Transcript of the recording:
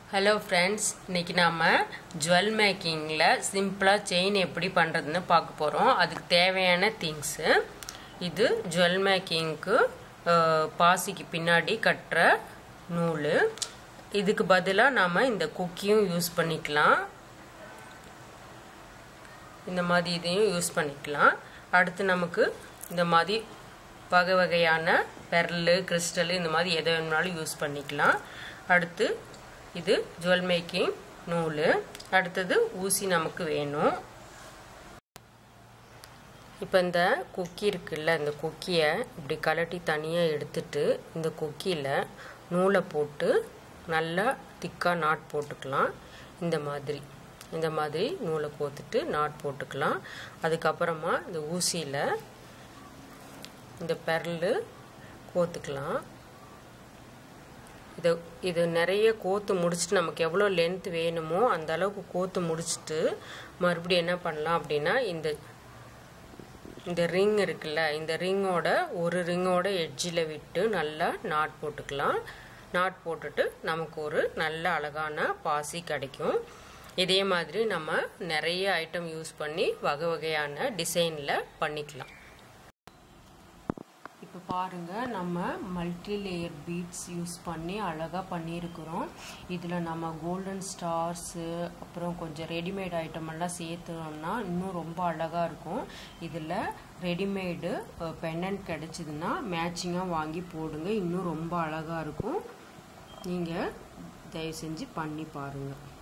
hello friends இன்னைக்கு நாம் jewel மேக்கிங்கில் சிம்பிளாக செயின் எப்படி பண்ணுறதுன்னு பார்க்க போகிறோம் அதுக்கு தேவையான திங்ஸு இது ஜுவல் மேக்கிங்க்கு பாசிக்கு பின்னாடி கட்டுற நூல் இதுக்கு பதிலாக நாம் இந்த குக்கியும் யூஸ் பண்ணிக்கலாம் இந்த மாதிரி இதையும் யூஸ் பண்ணிக்கலாம் அடுத்து நமக்கு இந்த மாதிரி வகை வகையான பெரலு கிறிஸ்டலு இந்த மாதிரி எதை வேணுனாலும் யூஸ் பண்ணிக்கலாம் அடுத்து இது ஜுவல் மேக்கிங் நூல் அடுத்தது ஊசி நமக்கு வேணும் இப்போ இந்த கொக்கி இருக்குல்ல இந்த கொக்கியை இப்படி கலட்டி தனியாக எடுத்துட்டு இந்த கொக்கியில் நூலை போட்டு நல்லா திக்காக நாட் போட்டுக்கலாம் இந்த மாதிரி இந்த மாதிரி நூலை கோத்துட்டு நாட் போட்டுக்கலாம் அதுக்கப்புறமா இந்த ஊசியில் இந்த பெரல் கோத்துக்கலாம் இதை இது நிறைய கோத்து முடிச்சுட்டு நமக்கு எவ்வளோ லென்த் வேணுமோ அந்த அளவுக்கு கோத்து முடிச்சுட்டு மறுபடியும் என்ன பண்ணலாம் அப்படின்னா இந்த இந்த ரிங் இருக்குல்ல இந்த ரிங்கோட ஒரு ரிங்கோட எட்ஜில் விட்டு நல்லா நாட் போட்டுக்கலாம் நாட் போட்டுட்டு நமக்கு ஒரு நல்ல அழகான பாசி கிடைக்கும் இதே மாதிரி நம்ம நிறைய ஐட்டம் யூஸ் பண்ணி வகை வகையான டிசைனில் பண்ணிக்கலாம் இப்போ பாருங்கள் நம்ம மல்டி லேயர் பீட்ஸ் யூஸ் பண்ணி அழகாக பண்ணியிருக்கிறோம் இதில் நம்ம கோல்டன் ஸ்டார்ஸு அப்புறம் கொஞ்சம் ரெடிமேட் ஐட்டம் எல்லாம் சேர்த்தோம்னா இன்னும் ரொம்ப அழகாக இருக்கும் இதில் ரெடிமேடு பெண்ணன்ட் கிடச்சிதுன்னா மேட்சிங்காக வாங்கி போடுங்க இன்னும் ரொம்ப அழகாக இருக்கும் நீங்கள் தயவு செஞ்சு பண்ணி பாருங்கள்